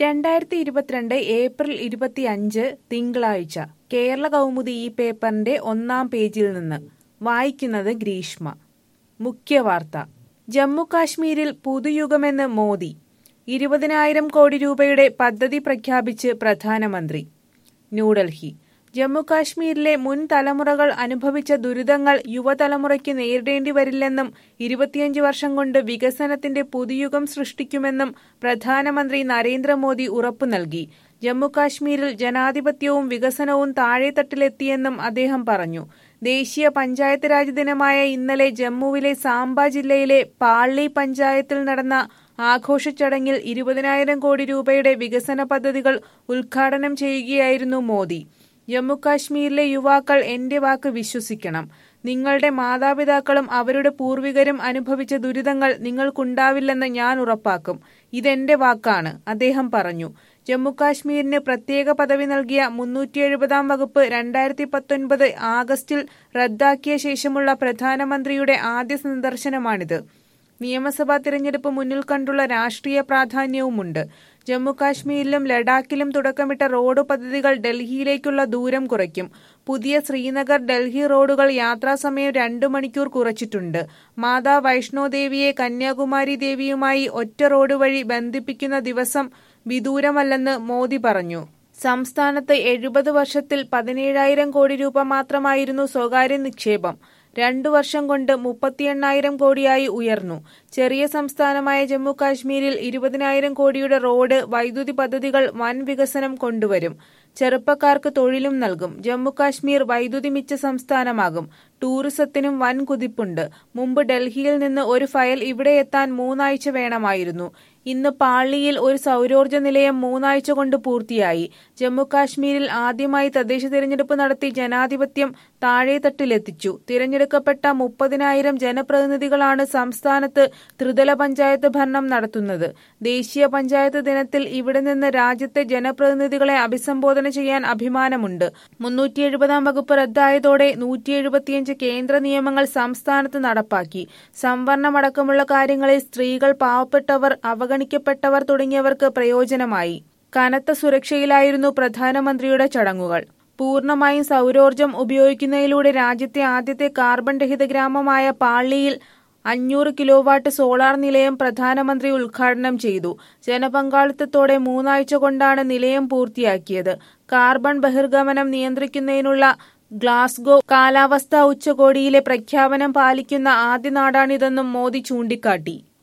രണ്ടായിരത്തി ഇരുപത്തിരണ്ട് ഏപ്രിൽ ഇരുപത്തിയഞ്ച് തിങ്കളാഴ്ച കേരള കൗമുദി ഈ പേപ്പറിന്റെ ഒന്നാം പേജിൽ നിന്ന് വായിക്കുന്നത് ഗ്രീഷ്മ മുഖ്യവാർത്ത ജമ്മു കാശ്മീരിൽ പുതുയുഗമെന്ന് മോദി ഇരുപതിനായിരം കോടി രൂപയുടെ പദ്ധതി പ്രഖ്യാപിച്ച് പ്രധാനമന്ത്രി ന്യൂഡൽഹി ജമ്മു കാശ്മീരിലെ മുൻ തലമുറകൾ അനുഭവിച്ച ദുരിതങ്ങൾ യുവതലമുറയ്ക്ക് നേരിടേണ്ടി വരില്ലെന്നും ഇരുപത്തിയഞ്ച് വർഷം കൊണ്ട് വികസനത്തിന്റെ പുതുയുഗം സൃഷ്ടിക്കുമെന്നും പ്രധാനമന്ത്രി നരേന്ദ്രമോദി ഉറപ്പു നൽകി ജമ്മു കാശ്മീരിൽ ജനാധിപത്യവും വികസനവും താഴെത്തട്ടിലെത്തിയെന്നും അദ്ദേഹം പറഞ്ഞു ദേശീയ പഞ്ചായത്ത് രാജ് ദിനമായ ഇന്നലെ ജമ്മുവിലെ സാംബ ജില്ലയിലെ പാള്ളി പഞ്ചായത്തിൽ നടന്ന ആഘോഷ ചടങ്ങിൽ ഇരുപതിനായിരം കോടി രൂപയുടെ വികസന പദ്ധതികൾ ഉദ്ഘാടനം ചെയ്യുകയായിരുന്നു മോദി ജമ്മുകാശ്മീരിലെ യുവാക്കൾ എന്റെ വാക്ക് വിശ്വസിക്കണം നിങ്ങളുടെ മാതാപിതാക്കളും അവരുടെ പൂർവികരും അനുഭവിച്ച ദുരിതങ്ങൾ നിങ്ങൾക്കുണ്ടാവില്ലെന്ന് ഞാൻ ഉറപ്പാക്കും ഇതെന്റെ വാക്കാണ് അദ്ദേഹം പറഞ്ഞു ജമ്മുകാശ്മീരിന് പ്രത്യേക പദവി നൽകിയ മുന്നൂറ്റി എഴുപതാം വകുപ്പ് രണ്ടായിരത്തി പത്തൊൻപത് ആഗസ്റ്റിൽ റദ്ദാക്കിയ ശേഷമുള്ള പ്രധാനമന്ത്രിയുടെ ആദ്യ സന്ദർശനമാണിത് നിയമസഭാ തിരഞ്ഞെടുപ്പ് മുന്നിൽ കണ്ടുള്ള രാഷ്ട്രീയ പ്രാധാന്യവുമുണ്ട് ജമ്മുകാശ്മീരിലും ലഡാക്കിലും തുടക്കമിട്ട റോഡ് പദ്ധതികൾ ഡൽഹിയിലേക്കുള്ള ദൂരം കുറയ്ക്കും പുതിയ ശ്രീനഗർ ഡൽഹി റോഡുകൾ യാത്രാസമയം രണ്ടു മണിക്കൂർ കുറച്ചിട്ടുണ്ട് മാതാ വൈഷ്ണോ ദേവിയെ കന്യാകുമാരി ദേവിയുമായി ഒറ്റ റോഡ് വഴി ബന്ധിപ്പിക്കുന്ന ദിവസം വിദൂരമല്ലെന്ന് മോദി പറഞ്ഞു സംസ്ഥാനത്ത് എഴുപത് വർഷത്തിൽ പതിനേഴായിരം കോടി രൂപ മാത്രമായിരുന്നു സ്വകാര്യ നിക്ഷേപം രണ്ടു വർഷം കൊണ്ട് മുപ്പത്തി എണ്ണായിരം കോടിയായി ഉയർന്നു ചെറിയ സംസ്ഥാനമായ ജമ്മു കാശ്മീരിൽ ഇരുപതിനായിരം കോടിയുടെ റോഡ് വൈദ്യുതി പദ്ധതികൾ വൻ വികസനം കൊണ്ടുവരും ചെറുപ്പക്കാർക്ക് തൊഴിലും നൽകും ജമ്മു കാശ്മീർ വൈദ്യുതി മിച്ച സംസ്ഥാനമാകും ടൂറിസത്തിനും വൻ കുതിപ്പുണ്ട് മുമ്പ് ഡൽഹിയിൽ നിന്ന് ഒരു ഫയൽ ഇവിടെ എത്താൻ മൂന്നാഴ്ച വേണമായിരുന്നു ഇന്ന് പാള്ളിയിൽ ഒരു സൗരോർജ്ജ നിലയം മൂന്നാഴ്ച കൊണ്ട് പൂർത്തിയായി ജമ്മു കാശ്മീരിൽ ആദ്യമായി തദ്ദേശ തിരഞ്ഞെടുപ്പ് നടത്തി ജനാധിപത്യം താഴെത്തട്ടിലെത്തിച്ചു തിരഞ്ഞെടുക്കപ്പെട്ട മുപ്പതിനായിരം ജനപ്രതിനിധികളാണ് സംസ്ഥാനത്ത് ത്രിതല പഞ്ചായത്ത് ഭരണം നടത്തുന്നത് ദേശീയ പഞ്ചായത്ത് ദിനത്തിൽ ഇവിടെ നിന്ന് രാജ്യത്തെ ജനപ്രതിനിധികളെ അഭിസംബോധന ചെയ്യാൻ അഭിമാനമുണ്ട് മുന്നൂറ്റി എഴുപതാം വകുപ്പ് റദ്ദായതോടെ നൂറ്റി എഴുപത്തിയഞ്ച് കേന്ദ്ര നിയമങ്ങൾ സംസ്ഥാനത്ത് നടപ്പാക്കി സംവരണമടക്കമുള്ള കാര്യങ്ങളിൽ സ്ത്രീകൾ പാവപ്പെട്ടവർ അവഗണിക്കപ്പെട്ടവർ തുടങ്ങിയവർക്ക് പ്രയോജനമായി കനത്ത സുരക്ഷയിലായിരുന്നു പ്രധാനമന്ത്രിയുടെ ചടങ്ങുകൾ പൂർണ്ണമായും സൗരോർജ്ജം ഉപയോഗിക്കുന്നതിലൂടെ രാജ്യത്തെ ആദ്യത്തെ കാർബൺ രഹിത ഗ്രാമമായ പാള്ളിയിൽ അഞ്ഞൂറ് കിലോവാട്ട് സോളാർ നിലയം പ്രധാനമന്ത്രി ഉദ്ഘാടനം ചെയ്തു ജനപങ്കാളിത്തത്തോടെ മൂന്നാഴ്ച കൊണ്ടാണ് നിലയം പൂർത്തിയാക്കിയത് കാർബൺ ബഹിർഗമനം നിയന്ത്രിക്കുന്നതിനുള്ള ഗ്ലാസ്ഗോ കാലാവസ്ഥാ ഉച്ചകോടിയിലെ പ്രഖ്യാപനം പാലിക്കുന്ന ആദ്യ നാടാണിതെന്നും മോദി ചൂണ്ടിക്കാട്ടി